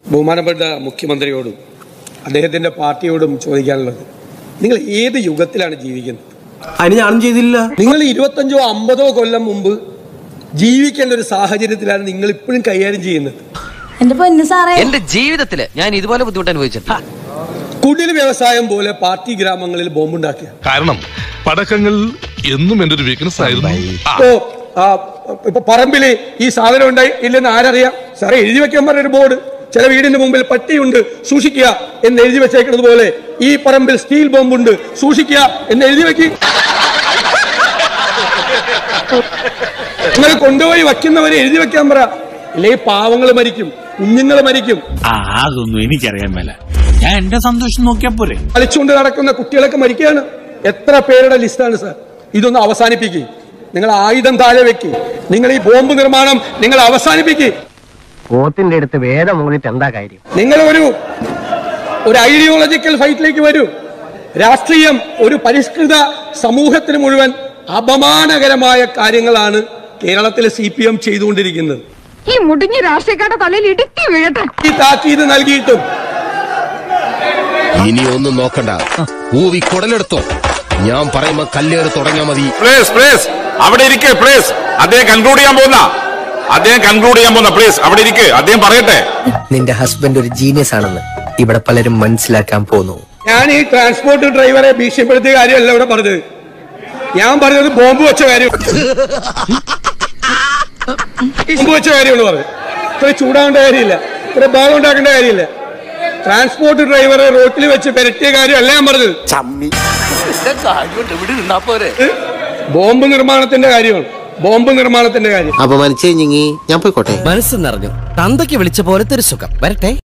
ബഹുമാനപ്പെട്ട മുഖ്യമന്ത്രിയോടും അദ്ദേഹത്തിന്റെ പാർട്ടിയോടും ചോദിക്കാനുള്ളത് നിങ്ങൾ ഏത് യുഗത്തിലാണ് ജീവിക്കുന്നത് അതിന് ഞാനും ചെയ്തില്ല നിങ്ങൾ ഇരുപത്തഞ്ചോ അമ്പതോ കൊല്ലം മുമ്പ് ജീവിക്കേണ്ട ഒരു സാഹചര്യത്തിലാണ് നിങ്ങൾ ഇപ്പോഴും കൈകാര്യം ചെയ്യുന്നത് എന്റെ പൊന്നു സാറേ എന്റെ ജീവിതത്തില് ഞാൻ ഇതുപോലെ ബുദ്ധിമുട്ട് അനുഭവിച്ചിട്ടില്ല കുടിൽ വ്യവസായം പോലെ പാർട്ടി ഗ്രാമങ്ങളിൽ ബോംബുണ്ടാക്കിയ കാരണം പടക്കങ്ങൾ എന്നും എന്റെ ഒരു വീക്ക്നെസ് ആയിരുന്നു ആ, ഇപ്പോ ആ, ഇപ്പൊ പറമ്പില് ഈ സാധനം ഉണ്ടായി ഇല്ലെന്ന് ആരറിയാം സാറേ എഴുതി വെക്കാൻ പറഞ്ഞ ഒരു ബോർഡ് ചില വീടിന്റെ മുമ്പിൽ പട്ടിയുണ്ട് സൂക്ഷിക്കുക എന്ന് എഴുതി വെച്ചേക്കുന്നത് പോലെ ഈ പറമ്പിൽ സ്റ്റീൽ ബോംബുണ്ട് സൂക്ഷിക്കുക എന്ന് എഴുതി വെക്കി നിങ്ങൾ കൊണ്ടുപോയി വയ്ക്കുന്നവരെ എഴുതി വെക്കാൻ പറ ഇല്ലെങ്കിൽ പാവങ്ങൾ മരിക്കും കുഞ്ഞുങ്ങൾ മരിക്കും ആ അതൊന്നും എനിക്കറിയാൻ മേല ഞാൻ എന്റെ സന്തോഷം നോക്കിയാ പോരെ കളിച്ചുകൊണ്ട് നടക്കുന്ന കുട്ടികളൊക്കെ മരിക്കുകയാണ് എത്ര പേരുടെ ലിസ്റ്റാണ് സാർ ഇതൊന്ന് അവസാനിപ്പിക്കുക നിങ്ങൾ ആയുധം താഴെ വെക്ക് നിങ്ങൾ ഈ ബോംബ് നിർമ്മാണം നിങ്ങൾ അവസാനിപ്പിക്കുക പോത്തിന്റെ അടുത്ത് വേദം മൂന്നിട്ട് എന്താ കാര്യം നിങ്ങൾ ഒരു ഒരു ഐഡിയോളജിക്കൽ ഫൈറ്റിലേക്ക് വരൂ രാഷ്ട്രീയം ഒരു പരിഷ്കൃത സമൂഹത്തിന് മുഴുവൻ അപമാനകരമായ കാര്യങ്ങളാണ് കേരളത്തിലെ സി പി എം ചെയ്തുകൊണ്ടിരിക്കുന്നത് ഈ മുടിഞ്ഞ രാഷ്ട്രീയക്കാരുടെ തലയിൽ ഇടുക്കി വീഴട്ടെ ഈ താക്കീത് നൽകിയിട്ടും ഇനി ഒന്നും നോക്കണ്ട ഊവി കുടലെടുത്തോ ഞാൻ പറയുമ്പോ കല്ലേറ് തുടങ്ങിയാ മതി പ്ലീസ് പ്ലീസ് അവിടെ ഇരിക്കെ പ്ലീസ് അദ്ദേഹം കൺക്ലൂഡ് ചെയ്യാൻ പോകുന്ന അദ്ദേഹം കൺക്ലൂഡ് ചെയ്യാൻ പോകുന്ന പ്ലീസ് അവിടെ ഇരിക്കെ അദ്ദേഹം പറയട്ടെ നിന്റെ ഹസ്ബൻഡ് ഒരു ജീനിയസ് ആണെന്ന് ഇവിടെ പലരും മനസ്സിലാക്കാൻ പോന്നു ഞാൻ ഈ ട്രാൻസ്പോർട്ട് ഡ്രൈവറെ ഭീഷണിപ്പെടുത്തിയ കാര്യമല്ല ഇവിടെ പറഞ്ഞത് ഞാൻ പറഞ്ഞത് ബോംബ് വെച്ച കാര്യം ബോംബ് വെച്ച കാര്യമാണ് പറഞ്ഞത് ഇത്ര ചൂടാവേണ്ട കാര്യമില്ല ഇത്ര ഭാഗം ഉണ്ടാക്കേണ്ട കാര്യമില്ല ട്രാൻസ്പോർട്ട് ഡ്രൈവറെ റോട്ടിൽ വെച്ച് പെരട്ടിയ കാര്യമല്ല ഞാൻ പറഞ്ഞത് ബോംബ് നിർമ്മാണത്തിന്റെ കാര്യമാണ് ബോംബ് നിർമ്മാണത്തിന്റെ കാര്യം അപമാനിച്ചേ ഞാൻ പോയിക്കോട്ടെ മനസ്സ് നിറഞ്ഞു തന്തയ്ക്ക് വിളിച്ച പോലത്തെ ഒരു സുഖം വരട്ടെ